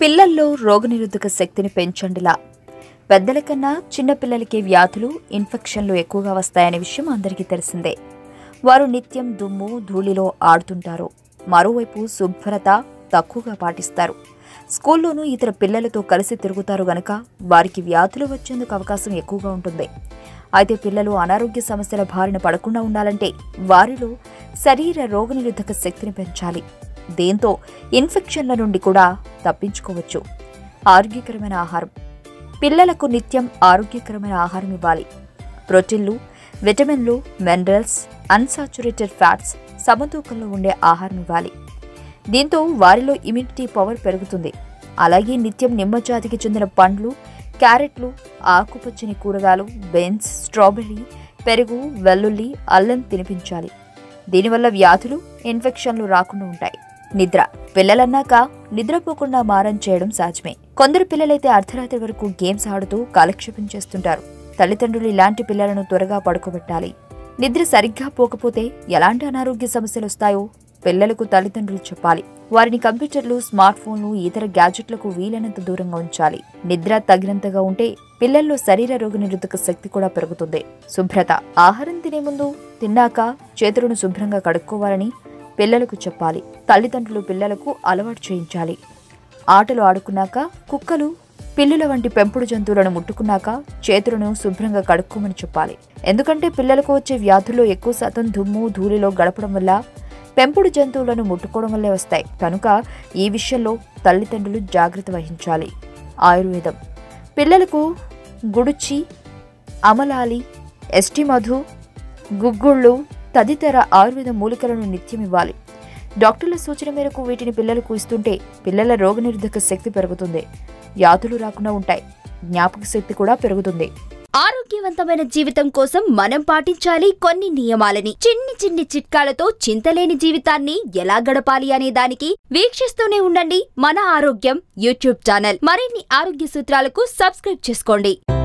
పిల్లల్లో రోగనిరోధక శక్తిని పెంచండిలా పెద్దల కన్నా చిన్నపిల్లలకి వ్యాధులు ఇన్ఫెక్షన్లు ఎక్కువగా వస్తాయనే విషయం అందరికీ తెలిసిందే వారు నిత్యం దుమ్ము ధూళిలో ఆడుతుంటారు మరోవైపు శుభ్రత తక్కువగా పాటిస్తారు స్కూల్లోనూ ఇతర పిల్లలతో కలిసి తిరుగుతారు గనక వారికి వ్యాధులు వచ్చేందుకు అవకాశం ఎక్కువగా ఉంటుంది అయితే పిల్లలు అనారోగ్య సమస్యల బారిన పడకుండా ఉండాలంటే వారిలో శరీర రోగనిరోధక శక్తిని పెంచాలి దీంతో ఇన్ఫెక్షన్ల నుండి కూడా తప్పించుకోవచ్చు ఆరోగ్యకరమైన ఆహారం పిల్లలకు నిత్యం ఆరోగ్యకరమైన ఆహారం ఇవ్వాలి ప్రోటీన్లు విటమిన్లు మినరల్స్ అన్సాచురేటెడ్ ఫ్యాట్స్ సమతూకంలో ఉండే ఆహారం ఇవ్వాలి దీంతో వారిలో ఇమ్యూనిటీ పవర్ పెరుగుతుంది అలాగే నిత్యం నిమ్మ జాతికి చెందిన పండ్లు క్యారెట్లు ఆకుపచ్చని కూరగాయలు బెన్స్ స్ట్రాబెర్రీ పెరుగు వెల్లుల్లి అల్లం తినిపించాలి దీనివల్ల వ్యాధులు ఇన్ఫెక్షన్లు రాకుండా ఉంటాయి నిద్ర పిల్లలన్నాక నిద్రపోకుండా మారం చేయడం సహజమే కొందరు పిల్లలైతే అర్ధరాత్రి వరకు గేమ్స్ ఆడుతూ కాలక్షేపం చేస్తుంటారు తల్లిదండ్రులు ఇలాంటి పిల్లలను త్వరగా పడుకోబెట్టాలి నిద్ర సరిగ్గా పోకపోతే ఎలాంటి అనారోగ్య సమస్యలు వస్తాయో పిల్లలకు తల్లిదండ్రులు చెప్పాలి వారిని కంప్యూటర్లు స్మార్ట్ ఫోన్లు ఇతర గ్యాజెట్లకు వీలైనంత దూరంగా ఉంచాలి నిద్ర తగినంతగా ఉంటే పిల్లల్లో శరీర రోగనిరోధక శక్తి కూడా పెరుగుతుంది శుభ్రత ఆహారం తినే ముందు తిన్నాక చేతులను శుభ్రంగా కడుక్కోవాలని పిల్లలకు చెప్పాలి తల్లిదండ్రులు పిల్లలకు అలవాటు చేయించాలి ఆటలు ఆడుకున్నాక కుక్కలు పిల్లుల వంటి పెంపుడు జంతువులను ముట్టుకున్నాక చేతులను శుభ్రంగా కడుక్కోమని చెప్పాలి ఎందుకంటే పిల్లలకు వచ్చే వ్యాధుల్లో ఎక్కువ శాతం దుమ్ము ధూళిలో గడపడం వల్ల పెంపుడు జంతువులను ముట్టుకోవడం వల్లే వస్తాయి కనుక ఈ విషయంలో తల్లిదండ్రులు జాగ్రత్త వహించాలి ఆయుర్వేదం పిల్లలకు గుడుచి అమలాలి ఎస్టి మధు గుగ్గుళ్ళు తదితర ఆయుర్వేద మూలికలను నిత్యం ఇవ్వాలి డాక్టర్ల సూచన మేరకు వీటిని పిల్లలకు ఇస్తుంటే పిల్లల రోగనిరోధక శక్తి పెరుగుతుంది వ్యాధులు రాకుండా ఉంటాయి జ్ఞాపక శక్తి కూడా పెరుగుతుంది ఆరోగ్యవంతమైన జీవితం కోసం మనం పాటించాలి కొన్ని నియమాలని చిన్ని చిన్ని చిట్కాలతో చింతలేని జీవితాన్ని ఎలా గడపాలి అనే దానికి వీక్షిస్తూనే ఉండండి మన ఆరోగ్యం యూట్యూబ్ ఛానల్ మరిన్ని ఆరోగ్య సూత్రాలకు సబ్స్క్రైబ్ చేసుకోండి